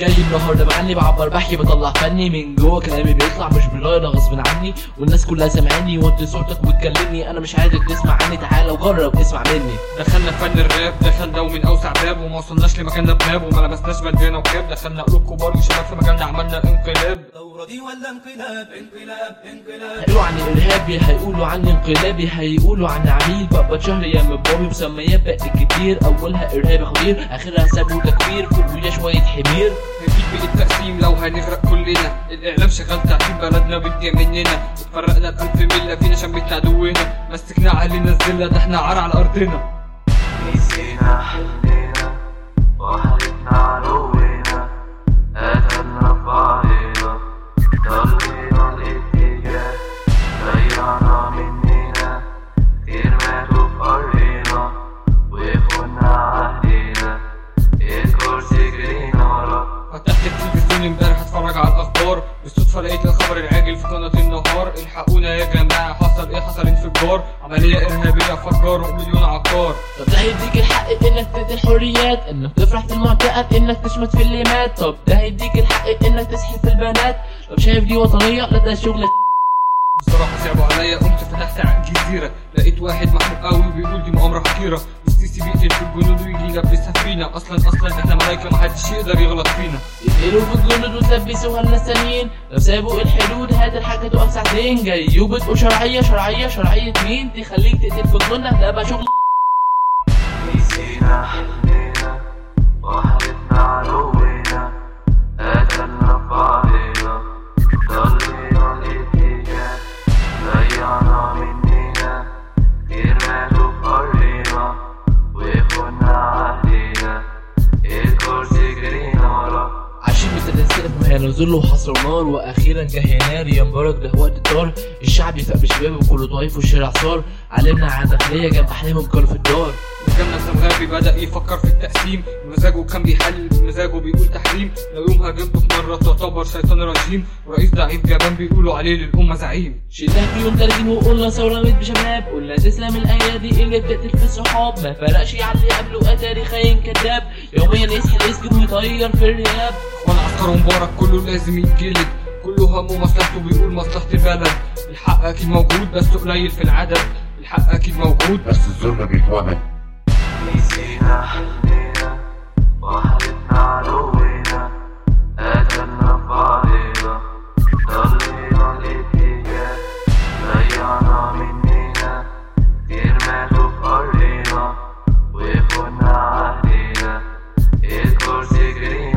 جاي النهارده معني بعبر بحكي بطلع فني من جوه كلامي بيطلع مش بلاير غصب عني والناس كلها سامعاني وانت صوتك بتكلمني انا مش عايزك تسمع عني تعالى وجرب اسمع مني دخلنا فن الراب دخلنا ومن اوسع باب وما وصلناش لمكاننا بناب وما لبسناش بندانه وكاب دخلنا قلوب كبار وشباب في مجالنا عملنا انقلاب ثورة دي ولا انقلاب انقلاب انقلاب هيقولوا عني ارهابي هيقولوا عني انقلابي هيقولوا عني عميل بقى شهر يا مبابي مسميات بقت كتير اولها ارهابي خطير اخرها سابوا تكبير فوق شويه حمير هنجيب بيه التقسيم لو هنغرق كلنا الاعلام شغال تعقيد بلدنا بيضيع مننا اتفرقنا الف مله فينا شمتنا عدونا مسكنا علينا الذله ده احنا عار على ارضنا نسينا حلمنا وحلفنا عدونا قتلنا بعضنا ضلينا الاتجاه ضيعنا مننا كتير ماتوا في أرضنا وخنا عهدنا الكرسي جرينا ورا فتحت التلفزيون امبارح اتفرج على الاخبار بالصدفه لقيت الخبر العاجل في قناه النهار الحقونا يا جماعه حصل ايه حصل انفجار عمليه ارهابيه فجار مليون عقار طب ده هيديك الحق انك تقتل حريات انك تفرح في المعتقد انك تشمت في اللي مات طب ده هيديك الحق انك تسحب في البنات طب شايف دي وطنيه لا ده شغل بصراحه صعبوا عليا قمت فتحت على الجزيره لقيت واحد محمود قوي بيقول دي مؤامره خطيره السيسي بيقتل في الجنود ويجي يلبسها فينا اصلا اصلا احنا ملايكه محدش يقدر يغلط فينا يقتلوا في الجنود وتلبسوها الناس تانيين لو سابوا الحدود هات الحاجة تقف ساعتين جاي وبتقول شرعية شرعية شرعية مين تخليك تقتل في الجنة ده بقى شغل نسينا حلمنا وحلفنا عدونا قتلنا بعضنا ضلينا الاتجاه ضيعنا مننا كتير ماتوا في أرضنا وخنا عهدنا الكرسي جرينا ورا عايشين متدسين في مهانة ذل وحصر نار واخيرا جه يناير يا مبارك ده وقت الدار الشعب يفاق بشبابه وكله ضعيف والشارع صار علمنا على داخلية جنب احلامهم كانوا في الدار وجالنا سمغابي بدأ يفكر في التقسيم مزاجه كان بيحلل مزاجه بيقول تحريم لو يوم هاجمته في مرة تعتبر شيطان رجيم ورئيس ضعيف جبان بيقولوا عليه للأمة زعيم شلناه في يوم 30 وقلنا ثورة ميت بشباب قلنا تسلم الأيادي اللي بتقتل في الصحاب ما فرقش على اللي قبله أتاري خاين كداب يوميا يسحل يسجن ويطير في الرياب وانا عسكر مبارك كله لازم يتجلد كله همه مصلحته بيقول مصلحة البلد الحق أكيد موجود بس قليل في العدد الحق أكيد موجود بس الظلم بيتوجد نسينا حلمنا وحلفنا عدونا قتلنا بعضنا ضلينا الاتجاه ضيعنا مننا كتير ماتوا في أرضنا وخنا عهدنا الكرسي جرينا